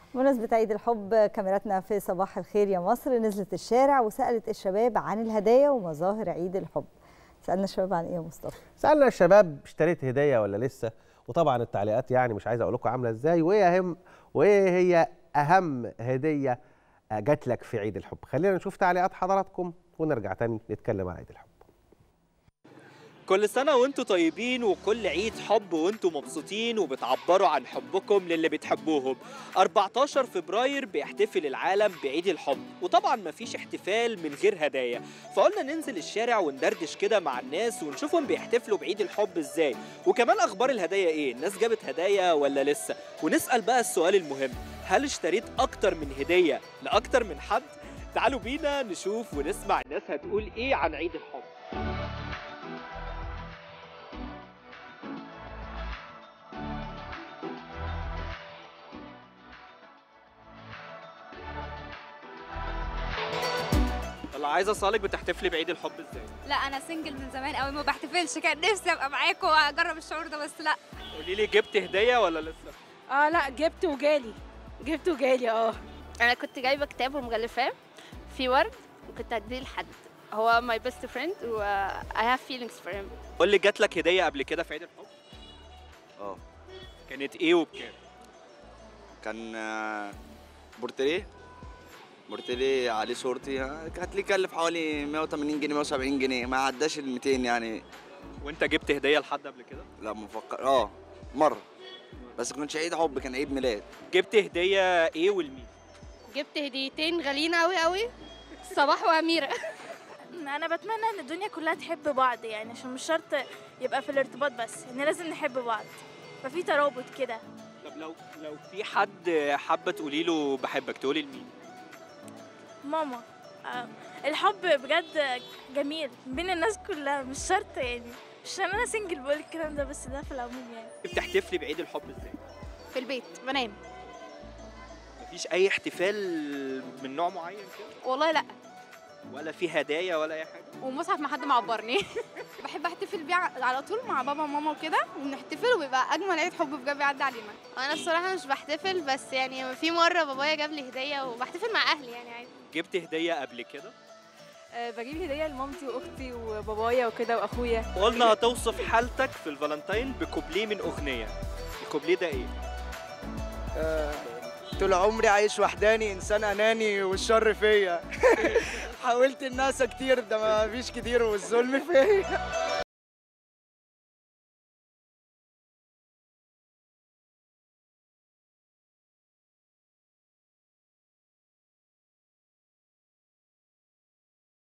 بمناسبة عيد الحب كاميراتنا في صباح الخير يا مصر نزلت الشارع وسألت الشباب عن الهدايا ومظاهر عيد الحب سألنا الشباب عن ايه يا مصطفى؟ سالنا الشباب اشتريت هديه ولا لسه وطبعا التعليقات يعني مش عايز اقول لكم عامله ازاي وايه اهم وايه هي اهم هديه جات لك في عيد الحب خلينا نشوف تعليقات حضراتكم ونرجع تاني نتكلم عن عيد الحب كل سنة وانتوا طيبين وكل عيد حب وانتوا مبسوطين وبتعبروا عن حبكم للي بتحبوهم 14 فبراير بيحتفل العالم بعيد الحب وطبعا مفيش احتفال من غير هدايا فقلنا ننزل الشارع وندردش كده مع الناس ونشوفهم بيحتفلوا بعيد الحب ازاي وكمان اخبار الهدايا ايه الناس جابت هدايا ولا لسه ونسأل بقى السؤال المهم هل اشتريت اكتر من هدية لاكتر من حد تعالوا بينا نشوف ونسمع الناس هتقول ايه عن عيد الحب يلا عايزه اسالك بتحتفلي بعيد الحب ازاي لا انا سنجل من زمان قوي ما بحتفلش كان نفسي ابقى معاكم واجرب الشعور ده بس لا قولي لي جبت هديه ولا لسه اه لا جبت وجالي جبت وجالي اه انا كنت جايبه كتاب ومغلفاه في ورد وكنت هديه لحد هو ماي بيست فريند و I have feelings for him قول لي جات لك هديه قبل كده في عيد الحب اه كانت ايه وبكام كان آه، بورتريه بورتريه عليه صورتي آه، كانت لي كلف حوالي 180 جنيه 170 جنيه ما عداش ال 200 يعني وانت جبت هديه لحد قبل كده لا مفكر اه مره بس ما كانش عيد حب كان عيد ميلاد جبت هديه ايه ولمين جبت هديتين غاليين قوي قوي صباح واميره انا بتمنى ان الدنيا كلها تحب بعض يعني عشان مش شرط يبقى في الارتباط بس ان لازم نحب بعض ففي ترابط كده طب لو لو في حد حابه تقولي له بحبك تقولي لمين ماما آه، الحب بجد جميل بين الناس كلها مش شرط يعني مش عشان انا سنجل بقول الكلام ده بس ده في العموم يعني بتحتفلي بعيد الحب ازاي في البيت بنام مفيش اي احتفال من نوع معين كده والله لا ولا في هدايا ولا اي حاجه ومصحف ما حد معبرني بحب احتفل بيه على طول مع بابا وماما وكده وبنحتفل وبيبقى اجمل عيد حب بجد بيعدي علينا انا الصراحه مش بحتفل بس يعني في مره بابايا جاب لي هديه وبحتفل مع اهلي يعني عادي جبت هديه قبل كده بجيب هديه لمامتي واختي وبابايا وكده واخويا قلنا هتوصف حالتك في الفالنتين بكوبليه من اغنيه الكوبليه ده ايه طول عمري عايش وحداني انسان اناني والشر فيا حاولت الناس كتير ده ما فيش كتير والظلم فيا